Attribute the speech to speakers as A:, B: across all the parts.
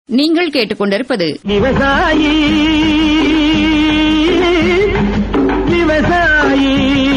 A: நீங்கள் கேட்டுக்கொண்டிருப்பது
B: விவசாயி விவசாயி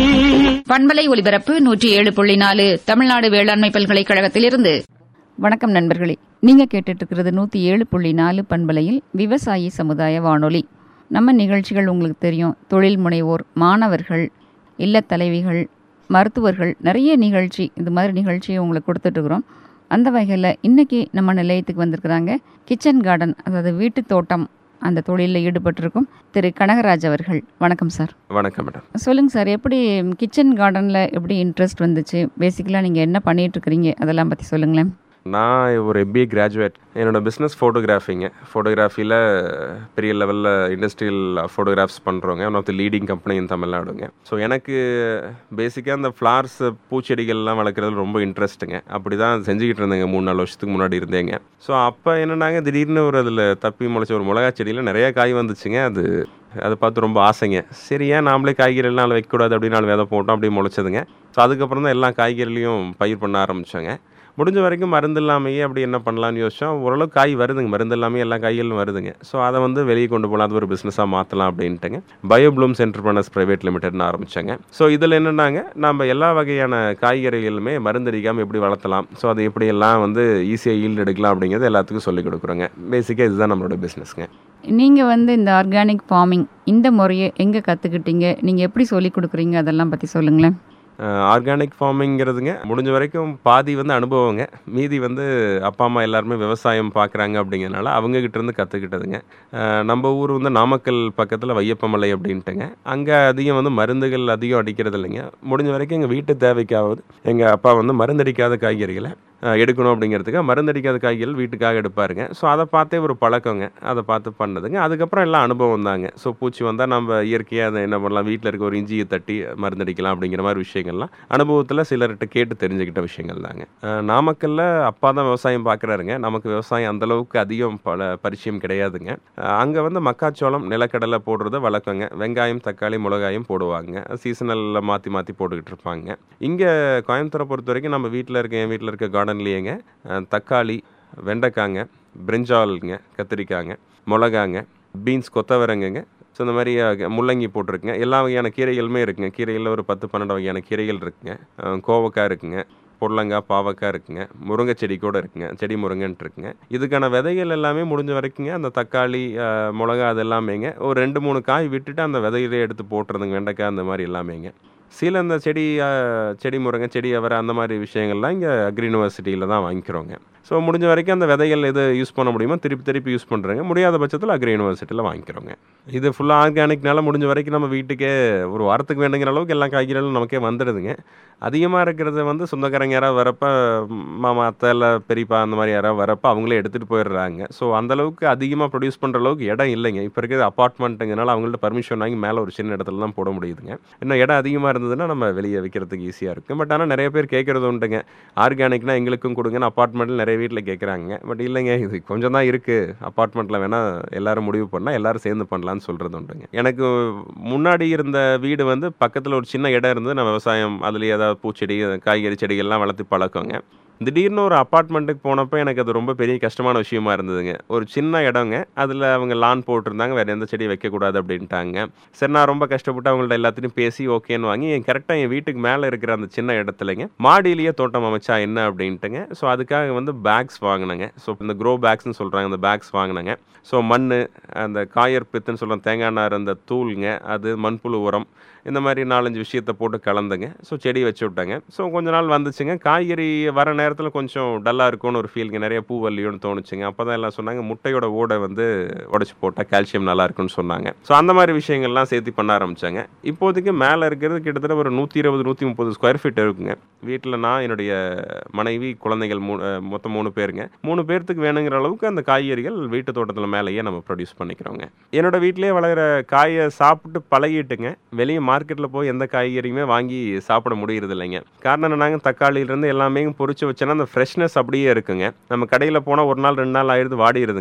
A: பண்பலை ஒலிபரப்பு நூற்றி ஏழு புள்ளி நாலு தமிழ்நாடு வேளாண்மை பல்கலைக்கழகத்திலிருந்து வணக்கம் நண்பர்களே நீங்க கேட்டுட்டு இருக்கிறது நூத்தி ஏழு புள்ளி நாலு பண்பலையில் விவசாயி சமுதாய வானொலி நம்ம நிகழ்ச்சிகள் உங்களுக்கு தெரியும் தொழில் முனைவோர் மாணவர்கள் இல்லத் தலைவிகள் மருத்துவர்கள் நிறைய நிகழ்ச்சி இது மாதிரி நிகழ்ச்சியை உங்களுக்கு கொடுத்துட்டு இருக்கிறோம் அந்த வகையில் இன்னைக்கு நம்ம நிலையத்துக்கு வந்திருக்கிறாங்க கிச்சன் கார்டன் அதாவது வீட்டு தோட்டம் அந்த தொழிலில் ஈடுபட்டிருக்கும் திரு கனகராஜ் அவர்கள் வணக்கம் சார்
C: வணக்கம் மேடம்
A: சொல்லுங்க சார் எப்படி கிச்சன் கார்டனில் எப்படி இன்ட்ரெஸ்ட் வந்துச்சு பேசிக்கலாக நீங்கள் என்ன பண்ணிட்டு இருக்கிறீங்க அதெல்லாம் பற்றி சொல்லுங்களேன்
C: நான் ஒரு எம்பிஏ கிராஜுவேட் என்னோட பிஸ்னஸ் ஃபோட்டோகிராஃபிங்க ஃபோட்டோகிராஃபியில் பெரிய லெவலில் இண்டஸ்ட்ரியல் ஃபோட்டோகிராஃப்ஸ் பண்ணுறோங்க one of the leading company in தமிழ்நாடுங்க ஸோ எனக்கு பேசிக்காக அந்த ஃப்ளார்ஸ் பூச்செடிகள்லாம் வளர்க்குறது ரொம்ப இன்ட்ரெஸ்ட்டுங்க அப்படி தான் செஞ்சுக்கிட்டு இருந்தேங்க மூணு நாலு வருஷத்துக்கு முன்னாடி இருந்தேங்க ஸோ அப்போ என்னன்னாங்க திடீர்னு ஒரு அதில் தப்பி முளைச்ச ஒரு மிளகா செடியில் நிறைய காய் வந்துச்சுங்க அது அதை பார்த்து ரொம்ப ஆசைங்க சரி ஏன் நாமளே காய்கறி எல்லாம் வைக்கக்கூடாது அப்படின்னு நாலு விதை போட்டோம் அப்படியே முளைச்சதுங்க ஸோ அதுக்கப்புறம் தான் எல்லா காய்கறிலையும் பயிர் பண்ண ஆரம்பித்தோங்க முடிஞ்ச வரைக்கும் மருந்து இல்லாமையே அப்படி என்ன பண்ணலாம்னு யோசிச்சோம் ஓரளவு காய் வருதுங்க மருந்து இல்லாமல் எல்லா காய்களும் வருதுங்க ஸோ அதை வந்து வெளியே கொண்டு போகலாம் அது ஒரு பிஸ்னஸாக மாற்றலாம் அப்படின்ட்டுங்க பயோ ப்ளூம்ஸ் என்டர்பிரனர்ஸ் ப்ரைவேட் லிமிடெட்னு ஆரம்பிச்சாங்க ஸோ இதில் என்னென்னாங்க நம்ம எல்லா வகையான காய்கறிகளுமே மருந்தடிக்காமல் எப்படி வளர்த்தலாம் ஸோ அதை எப்படியெல்லாம் வந்து ஈஸியாக ஈல்டு எடுக்கலாம் அப்படிங்கிறது எல்லாத்துக்கும் சொல்லிக் கொடுக்குறோங்க பேசிக்காக இதுதான் நம்மளோட பிஸ்னஸ்ங்க
A: நீங்கள் வந்து இந்த ஆர்கானிக் ஃபார்மிங் இந்த முறையை எங்கே கற்றுக்கிட்டீங்க நீங்கள் எப்படி சொல்லி கொடுக்குறீங்க அதெல்லாம் பற்றி சொல்லுங்களேன்
C: ஆர்கானிக் ஃபார்மிங்கிறதுங்க முடிஞ்ச வரைக்கும் பாதி வந்து அனுபவங்க மீதி வந்து அப்பா அம்மா எல்லாருமே விவசாயம் பார்க்குறாங்க அப்படிங்கிறனால அவங்ககிட்ட இருந்து கற்றுக்கிட்டதுங்க நம்ம ஊர் வந்து நாமக்கல் பக்கத்தில் வையப்பமலை அப்படின்ட்டுங்க அங்கே அதிகம் வந்து மருந்துகள் அதிகம் அடிக்கிறது இல்லைங்க முடிஞ்ச வரைக்கும் எங்கள் வீட்டு தேவைக்காவது எங்கள் அப்பா வந்து மருந்தடிக்காத காய்கறிகளை அஹ், எடுக்கணும் அப்படிங்கிறதுக்காக மருந்தடிக்காத காய்கறிகள் வீட்டுக்காக எடுப்பாருங்க ஸோ அதை பார்த்தே ஒரு பழக்கங்க அதை பார்த்து பண்ணதுங்க அதுக்கப்புறம் எல்லாம் அனுபவம் தாங்க ஸோ பூச்சி வந்தால் நம்ம இயற்கையாக அதை என்ன பண்ணலாம் வீட்டில் இருக்க ஒரு இஞ்சியை தட்டி மருந்தடிக்கலாம் அப்படிங்கிற மாதிரி விஷயங்கள்லாம் அனுபவத்தில் சிலர்கிட்ட கேட்டு தெரிஞ்சுக்கிட்ட விஷயங்கள் தாங்க அஹ், நாமக்கல்ல அப்பா தான் விவசாயம் பார்க்குறாருங்க நமக்கு விவசாயம் அந்த அளவுக்கு அதிகம் பல பரிச்சயம் கிடையாதுங்க அங்கே வந்து மக்காச்சோளம் நிலக்கடலை போடுறத வழக்கங்க வெங்காயம் தக்காளி மிளகாயும் போடுவாங்க சீசனலில் மாற்றி மாற்றி போட்டுக்கிட்டு இருப்பாங்க இங்கே கோயம்புத்தூரை பொறுத்த வரைக்கும் நம்ம வீட்டில் இருக்க என் வீட்டில் இருக்க கார்டன்லேயேங்க அஹ், தக்காளி வெண்டைக்காங்க பிரிஞ்சாலுங்க கத்திரிக்காங்க மிளகாங்க பீன்ஸ் கொத்தவரங்குங்க ஸோ இந்த மாதிரி அஹ், முள்ளங்கி போட்டிருக்குங்க எல்லா வகையான கீரைகளுமே இருக்குங்க கீரைகளில் ஒரு பத்து பன்னெண்டு வகையான கீரைகள் இருக்குங்க அஹ், கோவக்காய் இருக்குங்க பொடலங்காய் பாவக்காய் இருக்குங்க முருங்கை செடி கூட இருக்குங்க செடி முருங்கன்ட்டு இருக்குங்க இதுக்கான விதைகள் எல்லாமே முடிஞ்ச வரைக்குங்க அந்த தக்காளி அஹ், மிளகா அது எல்லாமேங்க ஒரு ரெண்டு மூணு காய் விட்டுட்டு அந்த விதையிலே எடுத்து போட்டுறதுங்க வெண்டைக்காய் அந்த மாதிரி எல்லாமேங்க சில இந்த செடி அஹ், செடி முருங்கை செடி அவரை அந்த மாதிரி விஷயங்கள்லாம் இங்கே அக்ரி யூனிவர்சிட்டியில் தான் வாங்கிக்கிறோங்க ஸோ முடிஞ்ச வரைக்கும் அந்த விதைகள் எது யூஸ் பண்ண முடியுமோ திருப்பி திருப்பி யூஸ் பண்ணுறேங்க முடியாத பட்சத்தில் அக்ரி யூனிவர்சிட்டியில் வாங்கிக்கிறோங்க இது ஃபுல்லாக ஆர்கானிக்னால முடிஞ்ச வரைக்கும் நம்ம வீட்டுக்கே ஒரு வாரத்துக்கு வேணுங்கிற அளவுக்கு எல்லா காய்கறிகளும் நமக்கே வந்துடுதுங்க அதிகமாக இருக்கிறது வந்து சொந்தக்காரங்க யாராவது வரப்ப ம், மாமா அத்தை இல்லை பெரியப்பா அந்த மாதிரி யாராவது வரப்ப அவங்களே எடுத்துகிட்டு போயிடுறாங்க ஸோ அந்தளவுக்கு அதிகமாக ப்ரொடியூஸ் பண்ணுற அளவுக்கு இடம் இல்லைங்க இப்போ இருக்கிறது அப்பார்ட்மெண்ட்டுங்கனால அவங்கள்ட்ட பர்மிஷன் வாங்கி மேலே ஒரு சின்ன இடத்துல தான் போட முடியுதுங்க இன்னும் இடம் அதிகமாக இருந்ததுன்னா நம்ம வெளியே விற்கிறதுக்கு ஈஸியாக இருக்கும் பட் ஆனால் நிறைய பேர் கேட்குறது உண்டுங்க ஆர்கானிக்னா எங்களுக்கும் கொடுங்கன்னு அப்பார்ட்மெண்ட்டில் நிறைய வீட்டில் கேட்குறாங்க பட் இல்லைங்க இது கொஞ்சம் தான் இருக்குது அப்பார்ட்மெண்ட்டில் வேணால் எல்லாரும் முடிவு பண்ணால் எல்லாரும் சேர்ந்து பண்ணலான்னு சொல்கிறது உண்டுங்க எனக்கு முன்னாடி இருந்த வீடு வந்து பக்கத்தில் ஒரு சின்ன இடம் இருந்து நான் விவசாயம் அதுலேயே ஏதாவது பூச்செடி காய்கறி செடிகள்லாம் வளர்த்து பழக்கங்க திடீர்னு ஒரு அப்பார்ட்மெண்ட்டுக்கு போனப்போ எனக்கு அது ரொம்ப பெரிய கஷ்டமான விஷயமா இருந்ததுங்க ஒரு சின்ன இடங்க அதில் அவங்க லான் போட்டிருந்தாங்க வேறு எந்த செடி வைக்கக்கூடாது அப்படின்ட்டாங்க சரி நான் ரொம்ப கஷ்டப்பட்டு அவங்கள்ட்ட எல்லாத்தையும் பேசி ஓகேன்னு வாங்கி என் கரெக்டாக என் வீட்டுக்கு மேலே இருக்கிற அந்த சின்ன இடத்துலங்க மாடியிலேயே தோட்டம் அமைச்சா என்ன அப்படின்ட்டுங்க ஸோ அதுக்காக வந்து பேக்ஸ் வாங்கினேங்க ஸோ இந்த க்ரோ பேக்ஸ்னு சொல்கிறாங்க அந்த பேக்ஸ் வாங்கினேங்க ஸோ மண் அந்த காயர் பித்துன்னு சொல்கிறோம் தேங்காய் நார் அந்த தூளுங்க அது மண்புழு உரம் இந்த மாதிரி நாலஞ்சு விஷயத்தை போட்டு கலந்துங்க ஸோ செடி வச்சு விட்டாங்க ஸோ கொஞ்ச நாள் வந்துச்சுங்க காய்கறி வர நேரத்தில் கொஞ்சம் டல்லாக இருக்கும்னு ஒரு ஃபீலுங்க நிறைய பூ வள்ளியோன்னு தோணுச்சுங்க அப்போ தான் எல்லாம் சொன்னாங்க முட்டையோட ஓடை வந்து உடச்சி போட்டால் கால்சியம் நல்லா இருக்குன்னு சொன்னாங்க ஸோ அந்த மாதிரி விஷயங்கள்லாம் சேர்த்து பண்ண ஆரம்பிச்சாங்க இப்போதைக்கு மேலே இருக்கிறது கிட்டத்தட்ட ஒரு நூற்றி இருபது நூற்றி முப்பது ஸ்கொயர் ஃபீட் இருக்குங்க வீட்டில் நான் என்னுடைய மனைவி குழந்தைகள் மூணு அஹ், மொத்தம் மூணு பேருங்க மூணு பேர்த்துக்கு வேணுங்கிற அளவுக்கு அந்த காய்கறிகள் வீட்டு தோட்டத்தில் மேலேயே நம்ம ப்ரொடியூஸ் பண்ணிக்கிறோங்க என்னோட வீட்டிலேயே வளர்கிற காயை சாப்பிட்டு பழகிட்டுங்க வெளியே மார்க்கெட்டில் போய் எந்த காய்கறியுமே வாங்கி சாப்பிட முடியறது இல்லைங்க காரணம் என்னன்னாங்க தக்காளியிலேருந்து எல்லாமே பொரிச்சு வச்சோன்னா அந்த ஃப்ரெஷ்னஸ் அப்படியே இருக்குங்க நம்ம கடையில் போனால் ஒரு நாள் ரெண்டு நாள் ஆயிடுது வாடிடுதுங்க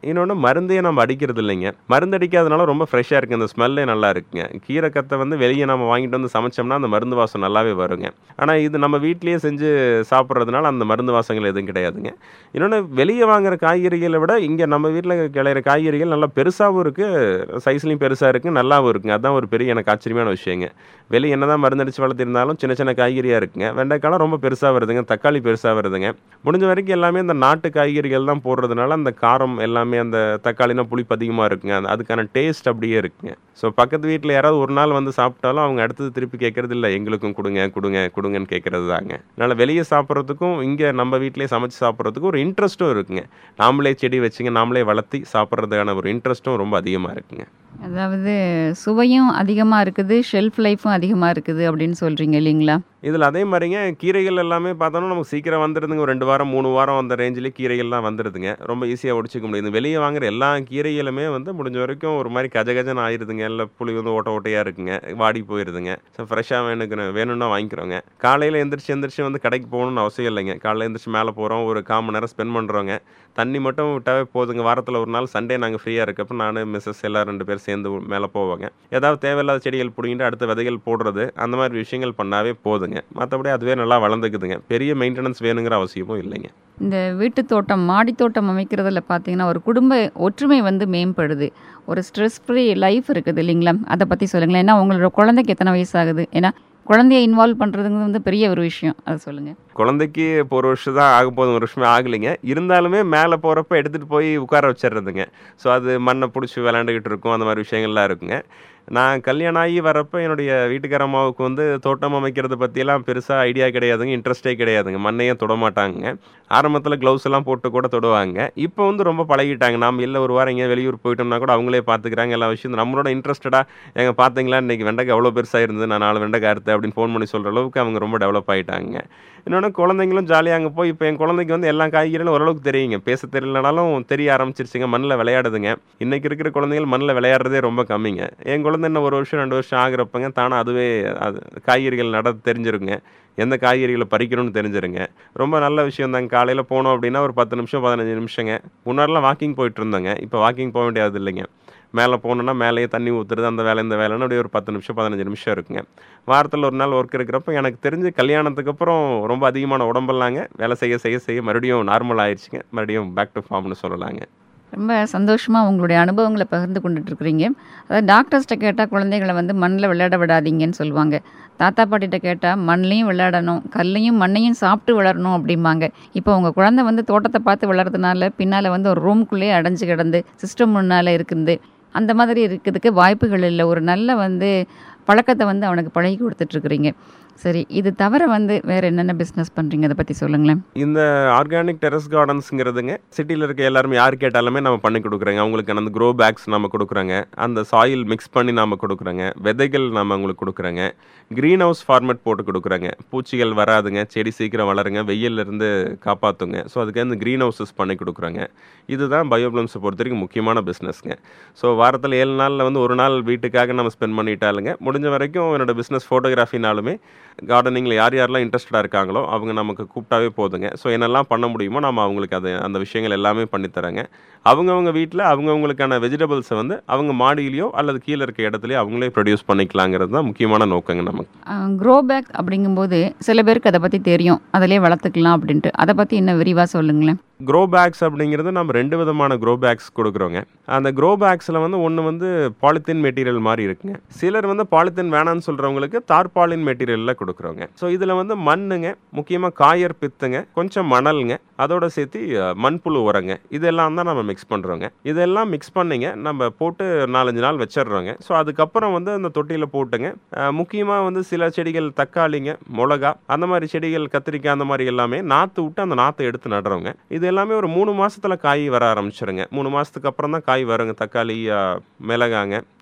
C: இன்னொன்று மருந்தே நம்ம அடிக்கிறது இல்லைங்க மருந்து அடிக்காதனால ரொம்ப ஃப்ரெஷ்ஷாக இருக்குது அந்த ஸ்மெல்லே நல்லா இருக்குங்க கீரை கத்தை வந்து வெளியே நம்ம வாங்கிட்டு வந்து சமைச்சோம்னா அந்த மருந்து வாசம் நல்லாவே வருங்க ஆனால் இது நம்ம வீட்லேயே செஞ்சு சாப்பிட்றதுனால அந்த மருந்து வாசங்கள் எதுவும் கிடையாதுங்க இன்னொன்று வெளியே வாங்குற காய்கறிகளை விட இங்கே நம்ம வீட்டில் கிளையிற காய்கறிகள் நல்லா பெருசாகவும் இருக்குது சைஸ்லையும் பெருசாக இருக்குது நல்லாவும் இருக்குங்க அதுதான் ஒரு பெரிய எனக்கு ஆச்சரியமான விஷயங்க வெளியே என்ன தான் மருந்தடிச்சு வளர்த்திருந்தாலும் சின்ன சின்ன காய்கறியாக இருக்குங்க வெண்டைக்காலம் ரொம்ப பெருசாக வருதுங்க தக்காளி பெருசாக வருதுங்க முடிஞ்ச வரைக்கும் எல்லாமே இந்த நாட்டு காய்கறிகள் தான் போடுறதுனால அந்த காரம் எல்லாமே அந்த தக்காளினா புளிப்பு அதிகமாக இருக்குங்க அந்த அதுக்கான டேஸ்ட் அப்படியே இருக்குங்க ஸோ பக்கத்து வீட்டில் யாராவது ஒரு நாள் வந்து சாப்பிட்டாலும் அவங்க அடுத்தது திருப்பி கேட்கறது இல்லை எங்களுக்கும் கொடுங்க கொடுங்க கொடுங்கன்னு கேட்கறது தாங்க அதனால் வெளியே சாப்பிட்றதுக்கும் இங்கே நம்ம வீட்டிலேயே சமைச்சு சாப்பிட்றதுக்கும் ஒரு இன்ட்ரெஸ்ட்டும் இருக்குங்க நாமளே செடி வச்சுங்க நாமளே வளர்த்தி சாப்பிட்றதுக்கான ஒரு இன்ட்ரெஸ்ட்டும் ரொம்ப அதிகமாக இருக்குங்க
A: அதாவது சுவையும் அதிகமாக இருக்குது ஷெல்ஃப் லைஃப்பும் அதிகமாக இருக்குது அப்படின்னு சொல்கிறீங்க இல்லைங்களா
C: இதில் அதே மாதிரிங்க கீரைகள் எல்லாமே பார்த்தோன்னா நமக்கு சீக்கிரம் வந்துடுதுங்க ஒரு ரெண்டு வாரம் மூணு வாரம் அந்த ரேஞ்சிலே கீரைகள்லாம் வந்துடுதுங்க ரொம்ப ஈஸியாக ஒடிச்சிக்க முடியுது வெளியே வாங்குற எல்லா கீரைகளுமே வந்து முடிஞ்ச வரைக்கும் ஒரு மாதிரி கஜ கஜன்னு ஆயிடுதுங்க இல்லை புளி வந்து ஓட்ட ஓட்டையாக இருக்குங்க வாடி போயிடுதுங்க ஸோ ஃப்ரெஷ்ஷாக வேணுக்கு வேணும்னா வாங்கிக்கிறோங்க காலையில் எந்திரிச்சு எந்திரிச்சு வந்து கடைக்கு போகணும்னு அவசியம் இல்லைங்க காலையில் எந்திரிச்சு மேலே போகிறோம் ஒரு கால் மணி நேரம் ஸ்பெண்ட் பண்ணுறோங்க தண்ணி மட்டும் விட்டாவே போதுங்க வாரத்தில் ஒரு நாள் சண்டே நாங்கள் ஃப்ரீயாக இருக்கப்போ நான் மிஸ்ஸஸ் எல்லாம் ரெண்டு பேர் சேர்ந்து மேலே போவாங்க ஏதாவது தேவையில்லாத செடிகள் பிடிங்கிட்டு அடுத்த விதைகள் போடுறது அந்த மாதிரி விஷயங்கள் பண்ணாவே போதுங்க மற்றபடி அதுவே நல்லா வளர்ந்துக்குதுங்க பெரிய மெயின்டெனன்ஸ் வேணுங்கிற அவசியமும் இல்லைங்க
A: இந்த வீட்டு தோட்டம் மாடி தோட்டம் அமைக்கிறதுல பார்த்தீங்கன்னா ஒரு குடும்ப ஒற்றுமை வந்து மேம்படுது ஒரு ஸ்ட்ரெஸ் ஃப்ரீ லைஃப் இருக்குது இல்லைங்களா அதை பற்றி சொல்லுங்களேன் ஏன்னா உங்களோட குழந்தைக்கு எத்தனை வயசாகுது ஏன்னா குழந்தைய இன்வால்வ் பண்ணுறதுங்கிறது வந்து பெரிய ஒரு விஷயம் அதை சொல்லுங்கள்
C: குழந்தைக்கு இப்போ ஒரு வருஷம் தான் ஆக போதும் ஒரு வருஷமே ஆகலைங்க இருந்தாலுமே மேலே போகிறப்ப எடுத்துகிட்டு போய் உட்கார வச்சிடுறதுங்க ஸோ அது மண்ணை பிடிச்சி விளாண்டுக்கிட்டு இருக்கும் அந்த மாதிரி விஷயங்கள்லாம் இருக்குங்க நான் கல்யாணம் ஆகி வரப்போ என்னுடைய வீட்டுக்கார அம்மாவுக்கு வந்து தோட்டம் அமைக்கிறத பற்றியெல்லாம் பெருசாக ஐடியா கிடையாதுங்க இன்ட்ரெஸ்டே கிடையாதுங்க மண்ணையும் தொட மாட்டாங்க ஆரம்பத்தில் க்ளவுஸ் எல்லாம் போட்டு கூட தொடுவாங்க இப்போ வந்து ரொம்ப பழகிட்டாங்க நாம் இல்லை ஒரு வாரம் எங்கேயா வெளியூர் போயிட்டோம்னா கூட அவங்களே பார்த்துக்கிறாங்க எல்லா விஷயம் நம்மளோட இன்ட்ரெஸ்டடாக எங்கள் பார்த்தீங்களா இன்றைக்கி வெண்டைக்காய் எவ்வளோ பெருசாக இருந்தது நான் நாலு வெண்டைக்காய் அறுத்தேன் அப்படின்னு ஃபோன் பண்ணி சொல்கிற அளவுக்கு அவங்க ரொம்ப டெவலப் ஆகிட்டாங்க இன்னொன்று குழந்தைங்களும் ஜாலியாக அங்கே போய் இப்போ என் குழந்தைக்கு வந்து எல்லா காய்கறிகளும் ஓரளவுக்கு தெரியுங்க பேச தெரியலனாலும் தெரிய ஆரம்பிச்சிருச்சுங்க மண்ணில் விளையாடுதுங்க இன்றைக்கி இருக்கிற குழந்தைகள் மண்ணில் விளையாடுறதே ரொம்ப கம்மிங்க என் குழந்தை இன்னும் ஒரு வருஷம் ரெண்டு வருஷம் ஆகிறப்பங்க தானே அதுவே அது காய்கறிகள் நட தெரிஞ்சிருங்க எந்த காய்கறிகளை பறிக்கணும்னு தெரிஞ்சிருங்க ரொம்ப நல்ல விஷயம் தாங்க காலையில் போனோம் அப்படின்னா ஒரு பத்து நிமிஷம் பதினஞ்சு நிமிஷங்க முன்னாடிலாம் வாக்கிங் போயிட்டு இருந்தோங்க இப்போ வாக்கிங் போக வேண்டியது இல்லைங்க மேலே போனோன்னா மேலேயே தண்ணி ஊற்றுறது அந்த வேலை இந்த வேலைன்னு அப்படியே ஒரு பத்து நிமிஷம் பதினஞ்சு நிமிஷம் இருக்குங்க வாரத்தில் ஒரு நாள் ஒர்க் இருக்கிறப்ப எனக்கு தெரிஞ்சு கல்யாணத்துக்கு அப்புறம் ரொம்ப அதிகமான உடம்பெல்லாங்க வேலை செய்ய செய்ய செய்ய மறுபடியும் நார்மல் ஆயிடுச்சுங்க மறுபடியும் பேக் டு ஃபார்ம்னு சொல்லலாங்க
A: ரொம்ப சந்தோஷமாக உங்களுடைய அனுபவங்களை பகிர்ந்து கொண்டுட்டு இருக்கிறீங்க அதாவது டாக்டர்ஸ்கிட்ட கேட்டால் குழந்தைகளை வந்து மண்ணில் விளையாட விடாதீங்கன்னு சொல்லுவாங்க தாத்தா பாட்டிகிட்ட கேட்டால் மண்ணையும் விளையாடணும் கல்லையும் மண்ணையும் சாப்பிட்டு வளரணும் அப்படிம்பாங்க இப்போ உங்கள் குழந்தை வந்து தோட்டத்தை பார்த்து வளர்றதுனால பின்னால் வந்து ஒரு ரூம்குள்ளேயே அடைஞ்சு கிடந்து சிஸ்டம் முன்னால் இருக்குது அந்த மாதிரி இருக்கிறதுக்கு வாய்ப்புகள் இல்லை ஒரு நல்ல வந்து பழக்கத்தை வந்து அவனுக்கு பழகி கொடுத்துட்ருக்குறீங்க சரி இது தவிர வந்து வேறு என்னென்ன பிஸ்னஸ் பண்ணுறீங்க அதை பற்றி சொல்லுங்களேன்
C: இந்த ஆர்கானிக் டெரஸ் கார்டன்ஸுங்கிறதுங்க சிட்டியில் இருக்க எல்லாருமே யார் கேட்டாலுமே நம்ம பண்ணி கொடுக்குறோங்க அவங்களுக்கு அந்த க்ரோ பேக்ஸ் நம்ம கொடுக்குறோங்க அந்த சாயில் மிக்ஸ் பண்ணி நாம கொடுக்குறோங்க விதைகள் நம்ம அவங்களுக்கு கொடுக்குறோங்க க்ரீன் ஹவுஸ் ஃபார்மேட் போட்டு கொடுக்குறோங்க பூச்சிகள் வராதுங்க செடி சீக்கிரம் வளருங்க வெயில்ல இருந்து காப்பாற்றுங்க ஸோ அதுக்கு அந்த க்ரீன் ஹவுசஸ் பண்ணி கொடுக்குறோங்க இதுதான் பயோப்ளம்ஸை பொறுத்த வரைக்கும் முக்கியமான பிஸ்னஸ்ங்க ஸோ வாரத்தில் ஏழு நாளில் வந்து ஒரு நாள் வீட்டுக்காக நம்ம ஸ்பெண்ட் பண்ணிட்டாலுங்க முடிஞ்ச வரைக்கும் என்னோட பிஸ்னஸ் ஃபோட்டோகிராஃபினாலுமே கார்டனிங்கில் யார் யாரெல்லாம் இன்ட்ரெஸ்டடாக இருக்காங்களோ அவங்க நமக்கு கூப்பிட்டாவே போதுங்க ஸோ என்னெல்லாம் பண்ண முடியுமோ நம்ம அவங்களுக்கு அது அந்த விஷயங்கள் எல்லாமே பண்ணித்தராங்க அவங்கவுங்க வீட்டில் அவங்கவுங்களுக்கான வெஜிடபிள்ஸை வந்து அவங்க மாடியிலையோ அல்லது கீழே இருக்க இடத்துலையோ அவங்களே ப்ரொடியூஸ் பண்ணிக்கலாங்கிறது தான் முக்கியமான நோக்கங்க நமக்கு
A: க்ரோ பேக் அப்படிங்கும்போது சில பேருக்கு அதை பற்றி தெரியும் அதிலே வளர்த்துக்கலாம் அப்படின்ட்டு அதை பற்றி இன்னும் விரிவாக சொல்லுங்களேன்
C: க்ரோ பேக்ஸ் அப்படிங்கிறது நம்ம ரெண்டு விதமான க்ரோ பேக்ஸ் கொடுக்குறோங்க அந்த க்ரோ பேக்ஸில் வந்து ஒன்று வந்து பாலித்தீன் மெட்டீரியல் மாதிரி இருக்குங்க சிலர் வந்து பாலித்தீன் வேணான்னு சொல்கிறவங்களுக்கு தார்பாலின் மெட்டீரியலில் கொடுக்குறோங்க ஸோ இதில் வந்து மண்ணுங்க முக்கியமாக காயர் பித்துங்க கொஞ்சம் மணலுங்க அதோட சேர்த்து அஹ், மண்புழு உரங்க இதெல்லாம் தான் நம்ம மிக்ஸ் பண்ணுறோங்க இதெல்லாம் மிக்ஸ் பண்ணிங்க நம்ம போட்டு நாலஞ்சு நாள் வச்சிடுறோங்க ஸோ அதுக்கப்புறம் வந்து அந்த தொட்டியில் போட்டுங்க முக்கியமாக வந்து சில செடிகள் தக்காளிங்க மிளகா அந்த மாதிரி செடிகள் கத்திரிக்காய் அந்த மாதிரி எல்லாமே நாற்று விட்டு அந்த நாற்றை எடுத்து நடுறோங்க இது எல்லாமே ஒரு மூணு மாசத்துல காய் வர ஆரம்பிச்சிருங்க மூணு மாசத்துக்கு அப்புறம் தான் காய் வருங்க தக்காளி அஹ், மிளகாங்க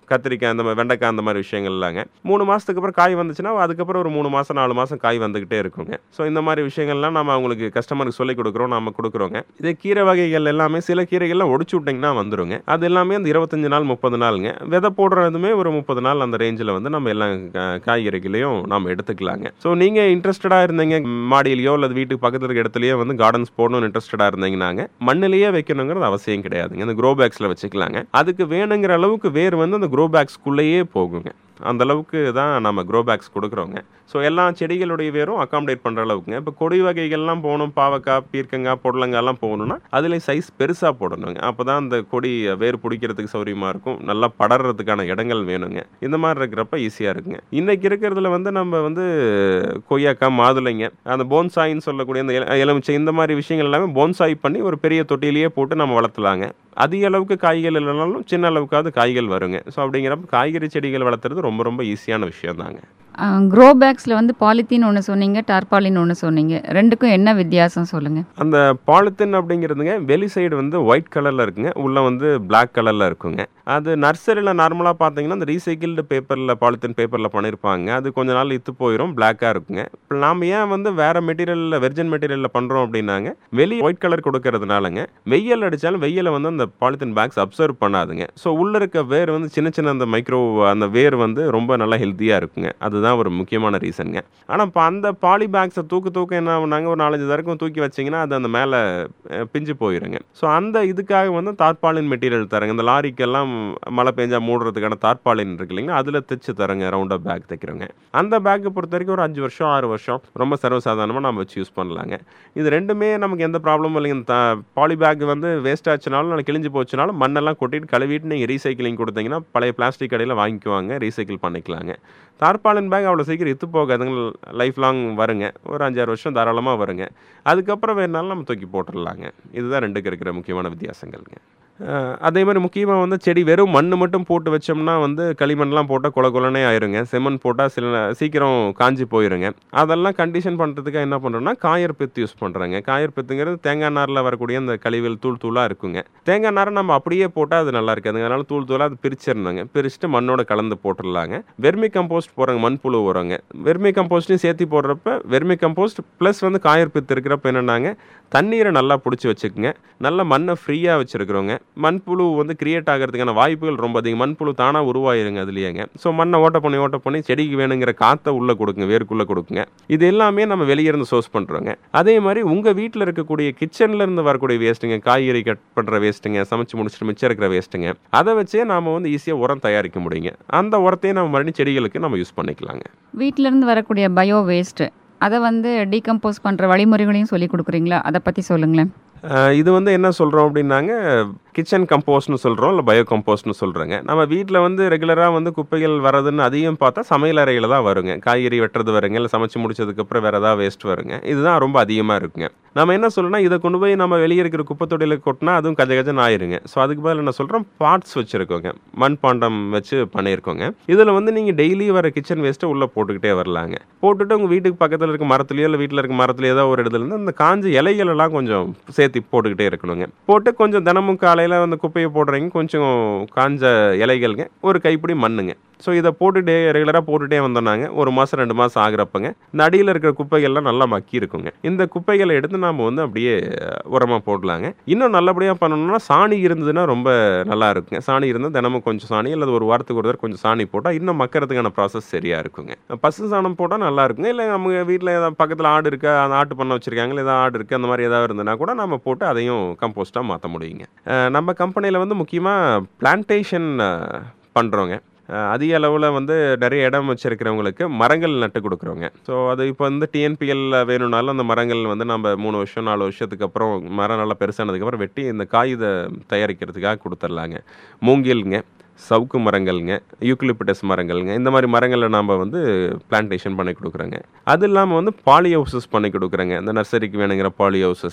C: கத்திரிக்காய் அந்த மாதிரி வெண்டைக்காய் அந்த மாதிரி விஷயங்கள்லாங்க மூணு மாதத்துக்கு அப்புறம் காய் வந்துச்சுன்னா அதுக்கப்புறம் ஒரு மூணு மாதம் நாலு மாதம் காய் வந்துக்கிட்டே இருக்குங்க ஸோ இந்த மாதிரி விஷயங்கள்லாம் நம்ம அவங்களுக்கு கஸ்டமருக்கு சொல்லி கொடுக்குறோம் நம்ம கொடுக்குறோங்க இதே கீரை வகைகள் எல்லாமே சில கீரைகள்லாம் ஒடிச்சு விட்டிங்கன்னா வந்துருங்க அது எல்லாமே அந்த இருபத்தஞ்சு நாள் முப்பது நாளுங்க விதை போடுறதுமே ஒரு முப்பது நாள் அந்த ரேஞ்சில் வந்து நம்ம எல்லா கா- காய்கறிகளையும் நம்ம எடுத்துக்கலாங்க ஸோ நீங்கள் இன்ட்ரெஸ்டடாக இருந்தீங்க மாடியிலையோ அல்லது வீட்டுக்கு பக்கத்தில் இருக்க இடத்துலையோ வந்து கார்டன்ஸ் போடணும்னு இன்ட்ரெஸ்டடாக இருந்தீங்கன்னாங்க மண்ணிலேயே வைக்கணுங்கிறது அவசியம் கிடையாதுங்க இந்த க்ரோ பேக்ஸில் வச்சுக்கலாங்க அதுக்கு வேணுங்கிற அளவுக்கு வேர் வந்து அந்த க்ரோ பேக்ஸ்க்குள்ளேயே போகுங்க அந்த அளவுக்கு தான் நம்ம க்ரோ பேக்ஸ் கொடுக்குறோங்க ஸோ எல்லா செடிகளுடைய வேரும் அகாமடேட் பண்ணுற அளவுக்குங்க இப்போ கொடி வகைகள்லாம் போகணும் பாவக்காய் பீர்க்கங்காய் புடலங்காய்லாம் போகணும்னா அதில் சைஸ் பெருசாக போடணுங்க அப்போ தான் அந்த கொடி வேர் பிடிக்கிறதுக்கு சௌரியமாக இருக்கும் நல்லா படறதுக்கான இடங்கள் வேணுங்க இந்த மாதிரி இருக்கிறப்ப ஈஸியாக இருக்குங்க இன்னைக்கு இருக்கிறதுல வந்து நம்ம வந்து கொய்யாக்காய் மாதுளைங்க அந்த போன்சாயின்னு சொல்லக்கூடிய அந்த எல- எலுமிச்சை இந்த மாதிரி விஷயங்கள் எல்லாமே போன்சாய் பண்ணி ஒரு பெரிய தொட்டிலேயே போட்டு நம்ம வளர்த்தலாங்க அதிக அளவுக்கு காய்கள் இல்லைனாலும் சின்ன அளவுக்காவது காய்கள் வருங்க ஸோ அப்படிங்கிறப்ப காய்கறி செடிகள் வளர்த்துறது ரொம்ப ரொம்ப ஈஸியான விஷயம் தாங்க
A: க்ரோ பேக்ஸில் வந்து பாலித்தீன் ஒன்று சொன்னீங்க டார்பாலின் ஒன்று சொன்னீங்க ரெண்டுக்கும் என்ன வித்தியாசம் சொல்லுங்கள்
C: அந்த பாலித்தீன் அப்படிங்கிறதுங்க வெளி சைடு வந்து ஒயிட் கலரில் இருக்குங்க உள்ளே வந்து Black கலரில் இருக்குங்க அது நர்சரியில் நார்மலாக பார்த்தீங்கன்னா அந்த ரீசைக்கிள்டு பேப்பரில் பாலித்தீன் பேப்பரில் பண்ணியிருப்பாங்க அது கொஞ்ச நாள் இத்து போயிடும் பிளாக்காக இருக்குங்க இப்போ நாம் ஏன் வந்து வேறு மெட்டீரியலில் வெர்ஜின் மெட்டீரியலில் பண்ணுறோம் அப்படின்னாங்க வெளி ஒயிட் கலர் கொடுக்கறதுனாலங்க வெயில் அடித்தாலும் வெயிலை வந்து அந்த பாலித்தீன் பேக்ஸ் அப்சர்வ் பண்ணாதுங்க ஸோ உள்ளே இருக்க வேர் வந்து சின்ன சின்ன அந்த மைக்ரோ அந்த வேர் வந்து ரொம்ப நல்லா ஹெல்த்தியாக இருக்குங்க அதுதான் ஒரு முக்கியமான ரீசனுங்க ஆனால் இப்போ அந்த பாலி பேக்ஸை தூக்கு தூக்க என்ன பண்ணாங்க ஒரு நாலஞ்சு தரக்கும் தூக்கி வச்சிங்கன்னா அது அந்த மேலே பிஞ்சு போயிருங்க ஸோ அந்த இதுக்காக வந்து தார்பாலின் மெட்டீரியல் தரங்க இந்த லாரிக்கெல்லாம் மழை பெஞ்சா மூடுறதுக்கான தார்பாலின் இருக்கு இல்லைங்களா அதில் தைச்சு தரங்க ரவுண்டாக பேக் தைக்கிறோங்க அந்த பேக்கை பொறுத்த வரைக்கும் ஒரு அஞ்சு வருஷம் ஆறு வருஷம் ரொம்ப சர்வசாதாரணமாக நம்ம வச்சு யூஸ் பண்ணலாங்க இது ரெண்டுமே நமக்கு எந்த ப்ராப்ளமும் இல்லைங்க இந்த பாலி பேக் வந்து வேஸ்ட் ஆச்சுனாலும் நாளைக்கு கிழிஞ்சு போச்சுனாலும் மண்ணெல்லாம் கொட்டிட்டு கழுவிட்டு நீங்கள் ரீசைக்கிளிங் கொடுத்தீங்கன்னா பழைய பிளாஸ்டிக் கடையில் வாங்கிக்குவாங்க ரீசைக்கிள் பண்ணிக்கலாங்க தார்பாலின் பேக் அவ்வளோ சீக்கிரம் இத்து போகாதுங்க லைஃப் லாங் வருங்க ஒரு அஞ்சாறு வருஷம் தாராளமாக வருங்க அதுக்கப்புறம் வேணாலும் நம்ம தூக்கி போட்டுடலாங்க இதுதான் ரெண்டுக்கு இருக்கிற முக்கியமான வித்தியாசங்கள்ங்க அஹ் அதே மாதிரி முக்கியமாக வந்து செடி வெறும் மண் மட்டும் போட்டு வச்சோம்னா வந்து களிமண்லாம் போட்டால் கொல கொலனே ஆயிருங்க செம்மண் போட்டால் சில சீக்கிரம் காஞ்சி போயிருங்க அதெல்லாம் கண்டிஷன் பண்ணுறதுக்காக என்ன பண்ணுறோம்னா காயர் பித்து யூஸ் பண்ணுறாங்க காயர் பித்துங்கிறது தேங்காய் நாரில் வரக்கூடிய அந்த கழிவுகள் தூள் தூளாக இருக்குங்க தேங்காய் நாரை நம்ம அப்படியே போட்டால் அது நல்லா இருக்காதுங்க அதனால தூள் தூளாக அது பிரிச்சிடணுங்க பிரிச்சுட்டு மண்ணோட கலந்து போட்டுடலாங்க வெர்மி கம்போஸ்ட் போடுறாங்க மண்புழு உரங்க வெர்மி கம்போஸ்ட்டையும் சேர்த்து போடுறப்ப வெர்மி கம்போஸ்ட் ப்ளஸ் வந்து காயர் பித்து இருக்கிறப்ப என்னன்னாங்க தண்ணீரை நல்லா பிடிச்சி வச்சுக்குங்க நல்ல மண்ணை ஃப்ரீயாக வச்சுருக்குறோங்க மண்புழு வந்து கிரியேட் ஆகிறதுக்கான வாய்ப்புகள் ரொம்ப அதிகம் மண்புழு தானாக உருவாயிருங்க அதுலேயேங்க ஸோ மண்ணை ஓட்ட பண்ணி ஓட்ட பண்ணி செடிக்கு வேணுங்கிற காற்றை உள்ளே கொடுக்குங்க வேருக்குள்ளே கொடுக்குங்க இது எல்லாமே நம்ம வெளியே இருந்து சோர்ஸ் பண்ணுறோங்க அதே மாதிரி உங்கள் வீட்டில் இருக்கக்கூடிய கிச்சன்ல இருந்து வரக்கூடிய வேஸ்ட்டுங்க காய்கறி கட் பண்ணுற வேஸ்ட்டுங்க சமைச்சு முடிச்சுட்டு மிச்சம் இருக்கிற வேஸ்ட்டுங்க அதை வச்சே நாம வந்து ஈஸியாக உரம் தயாரிக்க முடியுங்க அந்த உரத்தையே நம்ம மறுபடியும் செடிகளுக்கு நம்ம யூஸ் பண்ணிக்கலாங்க
A: வீட்டிலேருந்து வரக்கூடிய பயோ வேஸ்ட்டு அதை வந்து டீகம்போஸ் பண்ணுற வழிமுறைகளையும் சொல்லி கொடுக்குறீங்களா அதை பற்றி சொல்லுங்களேன்
C: அஹ் இது வந்து என்ன சொல்கிறோம் அப்படின்னாங்க கிச்சன் கம்போஸ்ட்னு சொல்கிறோம் இல்லை பயோ கம்போஸ்ட்னு சொல்கிறோங்க நம்ம வீட்டில் வந்து ரெகுலராக வந்து குப்பைகள் வரதுன்னு அதிகம் பார்த்தா சமையல் அறையில் தான் வருங்க காய்கறி வெட்டுறது வருங்க இல்லை சமைச்சு முடிச்சதுக்கப்புறம் வேறு ஏதாவது வேஸ்ட் வருங்க இதுதான் ரொம்ப அதிகமாக இருக்குங்க நம்ம என்ன சொல்லணும்னா இதை கொண்டு போய் நம்ம வெளியே இருக்கிற குப்பை தொட்டியில் கொட்டினா அதுவும் கஜ கஜன்னு ஆயிருங்க ஸோ அதுக்கு பதில் என்ன சொல்கிறோம் பார்ட்ஸ் வச்சுருக்கோங்க மண் பாண்டம் வச்சு பண்ணியிருக்கோங்க இதில் வந்து நீங்கள் டெய்லி வர கிச்சன் வேஸ்ட்டை உள்ளே போட்டுக்கிட்டே வரலாங்க போட்டுட்டு உங்கள் வீட்டுக்கு பக்கத்தில் இருக்க மரத்துலையோ இல்லை வீட்டில் இருக்க மரத்துலையோ ஏதோ ஒரு இடத்துல இருந்து அந்த காஞ்ச இலைகள் எல்லாம் கொஞ்சம் சேர்த்து போட்டுக்கிட்டே இருக்கணுங்க போட்டு கொஞ்சம் தினமும் காலையில் அந்த குப்பையை போடுறீங்க கொஞ்சம் காஞ்ச இலைகள்ங்க ஒரு கைப்பிடி மண்ணுங்க ஸோ இதை போட்டுட்டே ரெகுலராக போட்டுட்டே வந்தோம்னாங்க ஒரு மாதம் ரெண்டு மாதம் ஆகுறப்பங்க இந்த அடியில் இருக்கிற குப்பைகள்லாம் நல்லா மக்கி இருக்குங்க இந்த குப்பைகளை எடுத்து நாம் வந்து அப்படியே உரமாக போடலாங்க இன்னும் நல்லபடியாக பண்ணணும்னா சாணி இருந்ததுன்னா ரொம்ப நல்லா இருக்குங்க சாணி இருந்தால் தினமும் கொஞ்சம் சாணி அல்லது ஒரு வாரத்துக்கு ஒரு தடவை கொஞ்சம் சாணி போட்டால் இன்னும் மக்கறதுக்கான ப்ராசஸ் சரியாக இருக்குங்க பசு சாணம் போட்டால் நல்லா இருக்குங்க இல்லை நம்ம வீட்டில் ஏதாவது பக்கத்தில் ஆடு இருக்கா அந்த ஆட்டு பண்ண வச்சுருக்காங்க ஏதாவது ஆடு இருக்குது அந்த மாதிரி ஏதாவது இருந்ததுன்னா கூட நம்ம போட்டு அதையும் கம்போஸ்ட்டாக மாற்ற முடியுங்க அஹ் நம்ம கம்பெனியில் வந்து முக்கியமாக பிளான்டேஷன் பண்ணுறோங்க அதிக அளவில் வந்து நிறைய இடம் வச்சிருக்கிறவங்களுக்கு மரங்கள் நட்டு கொடுக்குறோங்க ஸோ அது இப்போ வந்து டிஎன்பிஎல் வேணும்னாலும் அந்த மரங்கள் வந்து நம்ம மூணு வருஷம் நாலு வருஷத்துக்கு அப்புறம் மரம் நல்லா பெருசானதுக்கப்புறம் வெட்டி இந்த காகித தயாரிக்கிறதுக்காக கொடுத்துர்லாங்க மூங்கில்ங்க சவுக்கு மரங்கள்ங்க யூக்லிப்டஸ் மரங்கள்ங்க இந்த மாதிரி மரங்களை நாம் வந்து பிளான்டேஷன் பண்ணி கொடுக்குறோங்க அது இல்லாமல் வந்து பாலி ஹவுசஸ் பண்ணி கொடுக்குறோங்க இந்த நர்சரிக்கு வேணுங்கிற பாலி ஹவுசஸ்ங்க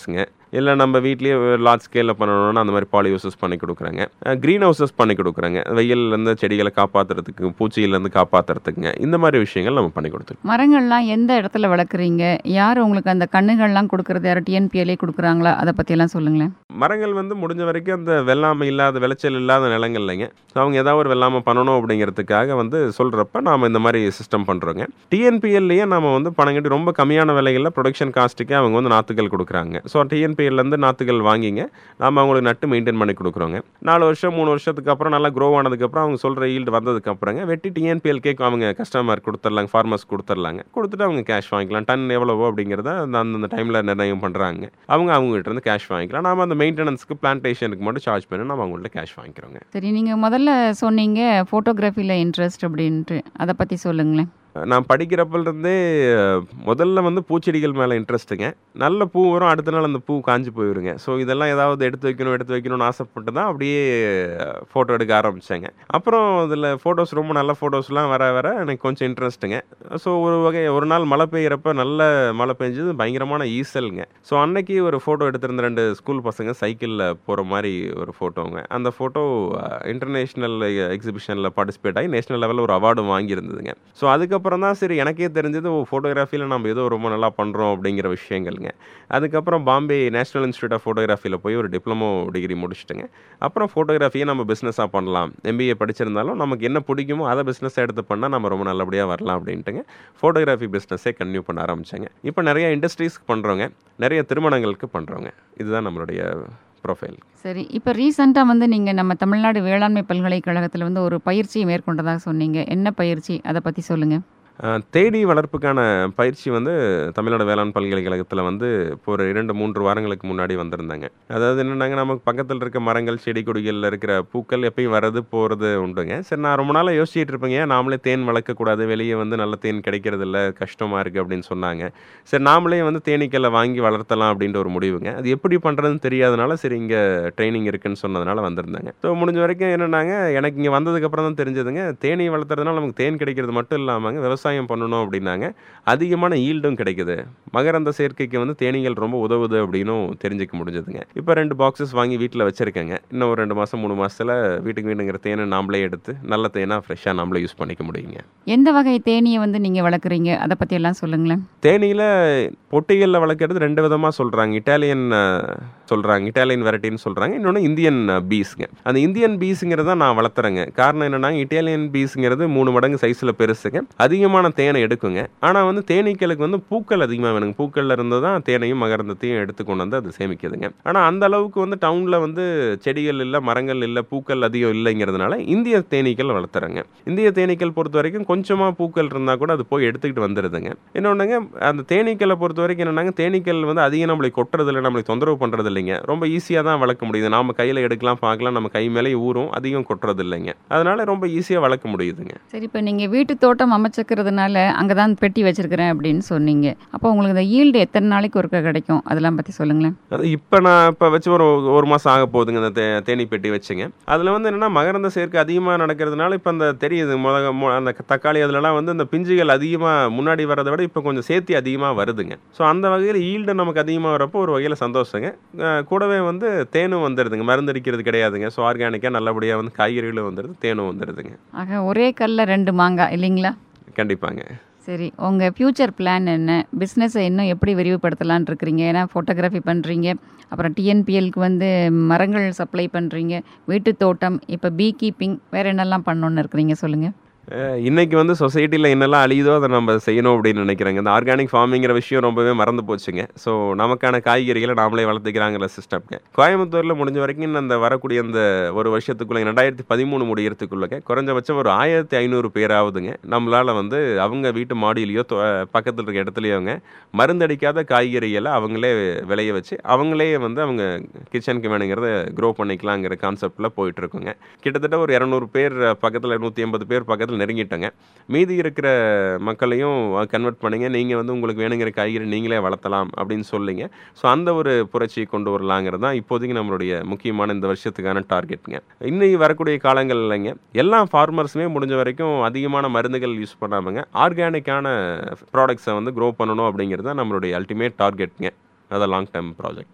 C: இல்லை நம்ம வீட்லேயே லார்ஜ் ஸ்கேலில் பண்ணணும்னா அந்த மாதிரி பாலி ஹவுசஸ் பண்ணி கொடுக்குறாங்க க்ரீன் ஹவுசஸ் பண்ணி கொடுக்குறாங்க வெயில்லேருந்து செடிகளை காப்பாற்றுறதுக்கு பூச்சியிலேருந்து காப்பாற்றுறதுக்குங்க இந்த மாதிரி விஷயங்கள் நம்ம பண்ணி கொடுத்துருக்கோம்
A: மரங்கள்லாம் எந்த இடத்துல வளர்க்குறீங்க யார் உங்களுக்கு அந்த கண்ணுகள்லாம் கொடுக்கறது யாரும் டிஎன்பிஎல்ஏ கொடுக்குறாங்களா அதை பற்றியெல்லாம் சொல்லுங்களேன்
C: மரங்கள் வந்து முடிஞ்ச வரைக்கும் அந்த வெள்ளாமை இல்லாத விளைச்சல் இல்லாத நிலங்கள்லைங்க ஸோ அவங்க ஏதாவது ஒரு வெள்ளாமை பண்ணணும் அப்படிங்கிறதுக்காக வந்து சொல்கிறப்ப நாம் இந்த மாதிரி சிஸ்டம் பண்ணுறோங்க டிஎன்பிஎல்லையே நம்ம வந்து பணம் கட்டி ரொம்ப கம்மியான விலைகளில் ப்ரொடக்ஷன் காஸ்ட்டுக்கே அவங்க வந்து நாற்றுகள் கொடுக்குறாங்க ஸோ டிஎன்பிஎல்லேருந்து நாற்றுகள் வாங்கிங்க நாம் அவங்களுக்கு நட்டு மெயின்டைன் பண்ணி கொடுக்குறோங்க நாலு வருஷம் மூணு வருஷத்துக்கு அப்புறம் நல்லா க்ரோ ஆனதுக்கப்புறம் அவங்க சொல்கிற ஈல்டு வந்ததுக்கப்புறங்க வெட்டி டிஎன்பிஎல்கே அவங்க கஸ்டமர் கொடுத்துர்லாங்க ஃபார்மர்ஸ் கொடுத்துர்லாங்க கொடுத்துட்டு அவங்க கேஷ் வாங்கிக்கலாம் டன் எவ்வளவோ அப்படிங்கிறத அந்த அந்தந்த டைமில் நிர்ணயம் பண்ணுறாங்க அவங்க அவங்ககிட்ட இருந்து கேஷ் வாங்கிக்கலாம் நாம அந்த மெயின்டெனன்ஸ்க்கு பிளான்டேஷனுக்கு மட்டும் சார்ஜ் பண்ணி நம்ம அவங்கள்ட்ட கேஷ் வாங்கிக்கிறோங்க
A: சரி நீங்கள் முதல்ல சொன்னீங்க ஃபோட்டோகிராஃபியில் இன்ட்ரெஸ்ட் அப்படின்ட்டு அதை பற்றி சொல்லுங்களேன்
C: நான் படிக்கிறப்பலேருந்தே முதல்ல வந்து பூச்செடிகள் மேலே இன்ட்ரெஸ்ட்டுங்க நல்ல பூ வரும் அடுத்த நாள் அந்த பூ காஞ்சி போயிருங்க ஸோ இதெல்லாம் ஏதாவது எடுத்து வைக்கணும் எடுத்து வைக்கணும்னு ஆசைப்பட்டு தான் அப்படியே ஃபோட்டோ எடுக்க ஆரம்பித்தேங்க அப்புறம் இதில் ஃபோட்டோஸ் ரொம்ப நல்ல ஃபோட்டோஸ்லாம் வர வர எனக்கு கொஞ்சம் இன்ட்ரெஸ்ட்டுங்க ஸோ ஒரு வகை ஒரு நாள் மழை பெய்யறப்ப நல்ல மழை பெஞ்சது பயங்கரமான ஈசலுங்க ஸோ அன்னைக்கு ஒரு ஃபோட்டோ எடுத்திருந்த ரெண்டு ஸ்கூல் பசங்க சைக்கிளில் போகிற மாதிரி ஒரு ஃபோட்டோங்க அந்த ஃபோட்டோ இன்டர்நேஷ்னல் எக்ஸிபிஷனில் பார்ட்டிசிபேட் ஆகி நேஷனல் லெவலில் ஒரு அவார்டும் வாங்கியிருந்ததுங்க ஸோ அதுக்கப்புறம் தான் சரி எனக்கே தெரிஞ்சது ஓ ஃபோட்டோகிராஃபியில் நம்ம ஏதோ ரொம்ப நல்லா பண்ணுறோம் அப்படிங்கிற விஷயங்கள்ங்க அதுக்கப்புறம் பாம்பே நேஷனல் இன்ஸ்டியூட் ஆஃப் ஃபோட்டோகிராஃபியில் போய் ஒரு டிப்ளமோ டிகிரி முடிச்சிட்டுங்க அப்புறம் ஃபோட்டோகிராஃபியை நம்ம பிஸ்னஸாக பண்ணலாம் எம்பிஏ படிச்சிருந்தாலும் நமக்கு என்ன பிடிக்குமோ அதை பிஸ்னஸாக எடுத்து பண்ணால் நம்ம ரொம்ப நல்லபடியாக வரலாம் அப்படின்ட்டுங்க ஃபோட்டோகிராஃபி பிஸ்னஸே கன்டினியூ பண்ண ஆரம்பித்தாங்க இப்போ நிறைய இண்டஸ்ட்ரீஸ்க்கு பண்ணுறோங்க நிறைய திருமணங்களுக்கு பண்ணுறோங்க இதுதான் நம்மளுடைய ப்ரொஃபைல்
A: சரி இப்போ ரீசெண்டாக வந்து நீங்கள் நம்ம தமிழ்நாடு வேளாண்மை பல்கலைக்கழகத்தில் வந்து ஒரு பயிற்சியை மேற்கொண்டதாக சொன்னீங்க என்ன பயிற்சி அதை பற்றி சொல்லுங்கள்
C: அஹ், தேனீ வளர்ப்புக்கான பயிற்சி வந்து தமிழ்நாடு வேளாண் பல்கலைக்கழகத்தில் வந்து இப்போ ஒரு இரண்டு மூன்று வாரங்களுக்கு முன்னாடி வந்திருந்தாங்க அதாவது என்னென்னாங்க நமக்கு பக்கத்தில் இருக்க மரங்கள் செடி கொடிகளில் இருக்கிற பூக்கள் எப்பயும் வர்றது போகிறது உண்டுங்க சரி நான் ரொம்ப நாளாக யோசிச்சுட்டு இருப்பேங்க ஏன் நாமளே தேன் வளர்க்கக்கூடாது வெளியே வந்து நல்ல தேன் கிடைக்கிறது இல்ல கஷ்டமாக இருக்குது அப்படின்னு சொன்னாங்க சரி நாமளே வந்து தேனீக்களை வாங்கி வளர்த்தலாம் அப்படின்ற ஒரு முடிவுங்க அது எப்படி பண்ணுறதுன்னு தெரியாதனால சரி இங்கே ட்ரைனிங் இருக்குன்னு சொன்னதுனால வந்திருந்தாங்க ஸோ முடிஞ்ச வரைக்கும் என்னென்னாங்க எனக்கு இங்கே வந்ததுக்கப்புறம் தான் தெரிஞ்சதுங்க தேனீ வளர்த்துறதுனால நமக்கு தேன் கிடைக்கிறது மட்டும் இல்லாமங்க விவசாயம் பண்ணணும் அப்படின்னாங்க அதிகமான ஈல்டும் கிடைக்குது மகரந்த சேர்க்கைக்கு வந்து தேனீகள் ரொம்ப உதவுது அப்படின்னும் தெரிஞ்சுக்க முடிஞ்சதுங்க இப்போ ரெண்டு பாக்ஸஸ் வாங்கி வீட்டில் வச்சுருக்கேங்க இன்னும் ஒரு ரெண்டு மாதம் மூணு மாதத்தில் வீட்டுக்கு வீட்டுங்கிற தேனை நாமளே எடுத்து நல்ல தேனாக ஃப்ரெஷ்ஷாக நாமளே யூஸ் பண்ணிக்க முடியுங்க
A: எந்த வகை தேனியை வந்து நீங்கள் வளர்க்குறீங்க அதை பற்றி எல்லாம் சொல்லுங்களேன்
C: தேனியில் பொட்டிகளில் வளர்க்குறது ரெண்டு விதமாக சொல்கிறாங்க இட்டாலியன் சொல்கிறாங்க இட்டாலியன் வெரைட்டின்னு சொல்கிறாங்க இன்னொன்று இந்தியன் பீஸுங்க அந்த இந்தியன் பீஸுங்கிறத நான் வளர்த்துறேங்க காரணம் என்னன்னா இட்டாலியன் பீஸுங்கிறது மூணு மடங்கு சைஸில் பெருசுங்க அதிகமான தேனை எடுக்குங்க ஆனால் வந்து தேனீக்களுக்கு வந்து பூக்கள் அதிகமாக வேணுங்க பூக்கள்ல இருந்து தான் தேனையும் மகரந்தத்தையும் எடுத்து கொண்டு வந்து அது சேமிக்குதுங்க ஆனால் அந்த அளவுக்கு வந்து டவுனில் வந்து செடிகள் இல்லை மரங்கள் இல்லை பூக்கள் அதிகம் இல்லைங்கிறதுனால இந்திய தேனீக்கள் வளர்த்துறேங்க இந்திய தேனீக்கள் பொறுத்த வரைக்கும் கொஞ்சமாக பூக்கள் இருந்தால் கூட அது போய் எடுத்துக்கிட்டு வந்துடுதுங்க இன்னொன்றுங்க அந்த தேனீக்களை பொறுத்த வரைக்கும் என்னன்னாங்க தேனீக்கள் வந்து அதிகம் நம்மளை கொட்டுறது இல்லை நம்மளை தொந்தரவு பண்ணுறது இல்லைங்க ரொம்ப ஈஸியாக தான் வளர்க்க முடியுது நாம கையில் எடுக்கலாம் பார்க்கலாம் நம்ம கை மேலே ஊறும் அதிகம் கொட்டுறது இல்லைங்க அதனால ரொம்ப ஈஸியாக வளர்க்க முடியுதுங்க
A: சரி இப்போ நீங்கள் வீட்டு தோட்டம் அமைச்சிக்கிறதுனால அங்கே தான் பெட்டி வச்சிருக்கிறேன் அப்படின்னு சொன்னீங்க அப்போ உங்களுக்கு இந்த ஈல்டு எத்தனை நாளைக்கு ஒருக்கா கிடைக்கும் அதெல்லாம் பற்றி சொல்லுங்களேன்
C: அது இப்போ நான் இப்போ வச்சு ஒரு ஒரு மாதம் ஆக போகுதுங்க இந்த தே தேனி பெட்டி வச்சுங்க அதில் வந்து என்னென்னா மகரந்த சேர்க்கை அதிகமாக நடக்கிறதுனால இப்போ அந்த தெரியுது முத மு- அந்த தக்காளி அதுலலாம் வந்து அந்த பிஞ்சுகள் அதிகமாக முன்னாடி வரதை விட இப்போ கொஞ்சம் சேர்த்தி அதிகமாக வருதுங்க ஸோ அந்த வகையில் ஈல்டு நமக்கு அதிகமாக வரப்போ ஒரு வகையில் சந்தோஷங்க அஹ் கூடவே வந்து தேனும் வந்துடுதுங்க மருந்து அடிக்கிறது கிடையாதுங்க ஸோ ஆர்கானிக்காக நல்லபடியாக வந்து காய்கறிகளும் வந்துடுது தேனும் வந்துடுதுங்க
A: ஆக ஒரே கல்ல ரெண்டு மாங்காய் இல்லைங்களா
C: கண்டிப்பாங்க
A: சரி உங்கள் ஃப்யூச்சர் பிளான் என்ன பிஸ்னஸை இன்னும் எப்படி விரிவுபடுத்தலாம்னு இருக்கிறீங்க ஏன்னா ஃபோட்டோகிராஃபி பண்ணுறீங்க அப்புறம் டிஎன்பிஎல்க்கு வந்து மரங்கள் சப்ளை பண்ணுறீங்க வீட்டு தோட்டம் இப்போ பீ கீப்பிங் வேறு என்னெல்லாம் பண்ணணுன்னு இருக்கிறீங்க சொல்லுங்கள்
C: அஹ் இன்னைக்கு வந்து சொசைட்டியில் என்னெல்லாம் அழியுதோ அதை நம்ம செய்யணும் அப்படின்னு நினைக்கிறேங்க இந்த ஆர்கானிக் ஃபார்மிங்கிற விஷயம் ரொம்பவே மறந்து போச்சுங்க ஸோ நமக்கான காய்கறிகளை நாமளே வளர்த்துக்கிறாங்கிற சிஸ்டம்ங்க கோயம்புத்தூரில் முடிஞ்ச வரைக்கும் அந்த வரக்கூடிய அந்த ஒரு வருஷத்துக்குள்ள ரெண்டாயிரத்தி பதிமூணு முடியறதுக்குள்ளங்க குறைஞ்சபட்சம் ஒரு ஆயிரத்தி ஐநூறு பேராவதுங்க நம்மளால் வந்து அவங்க வீட்டு மாடியிலையோ தொ- பக்கத்தில் இருக்க இடத்துலையோங்க மருந்தடிக்காத காய்கறிகளை அவங்களே விளைய வச்சு அவங்களே வந்து அவங்க கிச்சனுக்கு வேணுங்கிறத க்ரோ பண்ணிக்கலாங்கிற கான்செப்டில் போயிட்டு இருக்குங்க கிட்டத்தட்ட ஒரு இரநூறு பேர் பக்கத்தில் நூற்றி எண்பது பேர் பக்கத்தில் நெருங்கிட்டோங்க மீதி இருக்கிற மக்களையும் கன்வெர்ட் பண்ணுங்க நீங்கள் வந்து உங்களுக்கு வேணுங்கிற காய்கறி நீங்களே வளர்த்தலாம் அப்படின்னு சொல்லிங்க ஸோ அந்த ஒரு புரட்சியை கொண்டு வரலாங்கிறது தான் இப்போதைக்கு நம்மளுடைய முக்கியமான இந்த வருஷத்துக்கான டார்கெட்டுங்க இன்னைக்கு வரக்கூடிய காலங்கள் இல்லைங்க எல்லா ஃபார்மர்ஸுமே முடிஞ்ச வரைக்கும் அதிகமான மருந்துகள் யூஸ் பண்ணாமங்க ஆர்கானிக்கான ப்ராடக்ட்ஸை வந்து க்ரோ பண்ணணும் அப்படிங்கிறது தான் நம்மளுடைய அல்டிமேட் டார்கெட்டுங்க அதான் லாங் டேர்ம் ப்ராஜெக்ட்டுங்க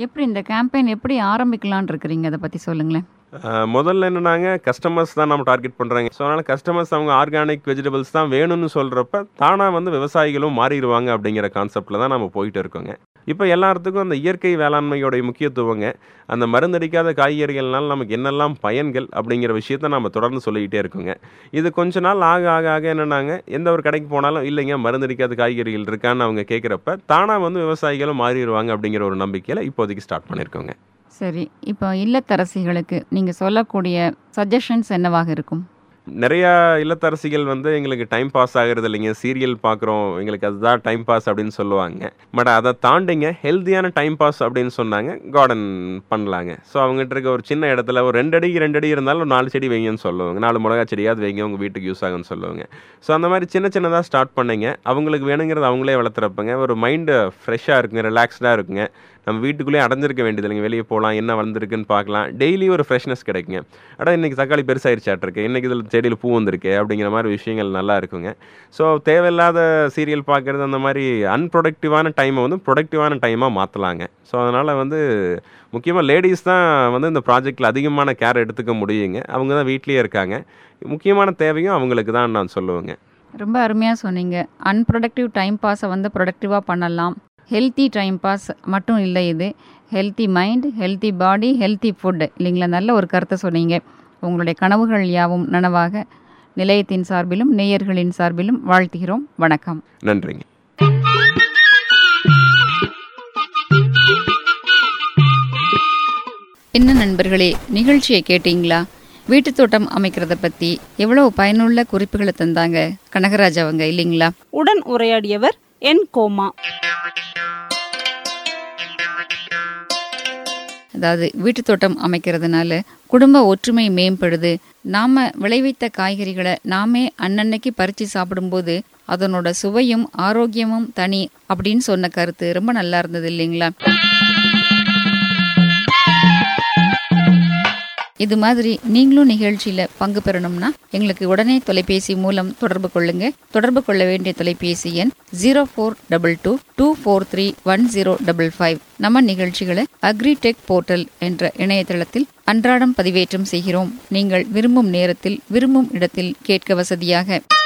A: எப்படி இந்த கேம்பெயின் எப்படி ஆரம்பிக்கலாம்னு இருக்கிறீங்க அதை பற்றி சொல்லுங்களேன்
C: அஹ் முதல்ல என்னன்னாங்க கஸ்டமர்ஸ் தான் நம்ம டார்கெட் பண்ணுறாங்க ஸோ அதனால் கஸ்டமர்ஸ் அவங்க ஆர்கானிக் வெஜிடபிள்ஸ் தான் வேணும்னு சொல்கிறப்ப தானாக வந்து விவசாயிகளும் மாறிடுவாங்க அப்படிங்கிற கான்செப்டில் தான் நம்ம போயிட்டு இருக்கோங்க இப்போ எல்லாத்துக்கும் அந்த இயற்கை வேளாண்மையோடைய முக்கியத்துவங்க அந்த மருந்தடிக்காத காய்கறிகள்னால நமக்கு என்னெல்லாம் பயன்கள் அப்படிங்கிற விஷயத்த நம்ம தொடர்ந்து சொல்லிக்கிட்டே இருக்கோங்க இது கொஞ்ச நாள் ஆக ஆக ஆக என்னன்னாங்க எந்த ஒரு கடைக்கு போனாலும் இல்லைங்க மருந்தடிக்காத காய்கறிகள் இருக்கான்னு அவங்க கேட்குறப்ப தானாக வந்து விவசாயிகளும் மாறிடுவாங்க அப்படிங்கிற ஒரு நம்பிக்கையில் இப்போதைக்கு ஸ்டார்ட் பண்ணியிருக்கோங்க
A: சரி இப்போ இல்லத்தரசிகளுக்கு நீங்கள் சொல்லக்கூடிய சஜஷன்ஸ் என்னவாக இருக்கும்
C: நிறையா இல்லத்தரசிகள் வந்து எங்களுக்கு டைம் பாஸ் ஆகிறது இல்லைங்க சீரியல் பார்க்குறோம் எங்களுக்கு அதுதான் டைம் பாஸ் அப்படின்னு சொல்லுவாங்க பட் அதை தாண்டிங்க ஹெல்த்தியான டைம் பாஸ் அப்படின்னு சொன்னாங்க கார்டன் பண்ணலாங்க ஸோ அவங்ககிட்ட இருக்க ஒரு சின்ன இடத்துல ஒரு ரெண்டு அடிக்கு ரெண்டு அடி இருந்தாலும் ஒரு நாலு செடி வைங்கன்னு சொல்லுவாங்க நாலு மிளகா செடியாவது வைங்க உங்கள் வீட்டுக்கு யூஸ் ஆகும்னு சொல்லுவாங்க ஸோ அந்த மாதிரி சின்ன சின்னதாக ஸ்டார்ட் பண்ணீங்க அவங்களுக்கு வேணுங்கிறது அவங்களே வளர்த்துறப்பங்க ஒரு மைண்டு ஃப்ரெஷ்ஷாக இருக்குங்க ரிலாக்ஸ்டாக இருக்குங்க நம்ம வீட்டுக்குள்ளேயே அடைஞ்சிருக்க வேண்டியது இல்லைங்க வெளியே போகலாம் என்ன வளர்ந்துருக்குன்னு பார்க்கலாம் டெய்லி ஒரு ஃப்ரெஷ்னஸ் கிடைக்குங்க அடா இன்றைக்கி தக்காளி பெருசாயிருச்சாட்டிருக்கு இன்றைக்கி இதில் செடியில் பூ வந்திருக்கு அப்படிங்கிற மாதிரி விஷயங்கள் நல்லா இருக்குங்க ஸோ தேவையில்லாத சீரியல் பார்க்குறது அந்த மாதிரி அன்ப்ரொடக்டிவான டைமை வந்து ப்ரொடக்டிவான டைமாக மாற்றலாங்க ஸோ அதனால் வந்து முக்கியமாக லேடிஸ் தான் வந்து இந்த ப்ராஜெக்டில் அதிகமான கேர் எடுத்துக்க முடியுங்க அவங்க தான் வீட்லேயே இருக்காங்க முக்கியமான தேவையும் அவங்களுக்கு தான் நான் சொல்லுவேங்க
A: ரொம்ப அருமையாக சொன்னீங்க அன்ப்ரொடக்டிவ் டைம் பாஸை வந்து ப்ரொடக்டிவாக பண்ணலாம் ஹெல்த்தி டைம் பாஸ் மட்டும் இல்லை இது healthy mind healthy body healthy food இல்லைங்களா நல்ல ஒரு கருத்தை சொன்னீங்க உங்களுடைய கனவுகள் யாவும் நனவாக நிலையத்தின் சார்பிலும் நேயர்களின் சார்பிலும் வாழ்த்துகிறோம் வணக்கம்
C: நன்றிங்க
A: என்ன நண்பர்களே நிகழ்ச்சியை கேட்டீங்களா வீட்டுத் தோட்டம் அமைக்கிறத பற்றி எவ்வளவு பயனுள்ள குறிப்புகளை தந்தாங்க கனகராஜ் அவங்க இல்லைங்களா
B: உடன் உரையாடியவர் என் கோமா
A: அதாவது வீட்டுத் தோட்டம் அமைக்கிறதுனால குடும்ப ஒற்றுமை மேம்படுது நாம விளைவித்த காய்கறிகளை நாமே அன்னன்னைக்கு பறித்து சாப்பிடும்போது அதனோட சுவையும் ஆரோக்கியமும் தனி அப்படின்னு சொன்ன கருத்து ரொம்ப நல்லா இருந்தது இல்லைங்களா இது மாதிரி நீங்களும் நிகழ்ச்சியில பங்கு பெறணும்னா எங்களுக்கு உடனே தொலைபேசி மூலம் தொடர்பு கொள்ளுங்க தொடர்பு கொள்ள வேண்டிய தொலைபேசி எண் zero four double two two four three one zero double five நம்ம நிகழ்ச்சிகளை அக்ரிடெக் போர்ட்டல் என்ற இணையதளத்தில் அன்றாடம் பதிவேற்றம் செய்கிறோம் நீங்கள் விரும்பும் நேரத்தில் விரும்பும் இடத்தில் கேட்க வசதியாக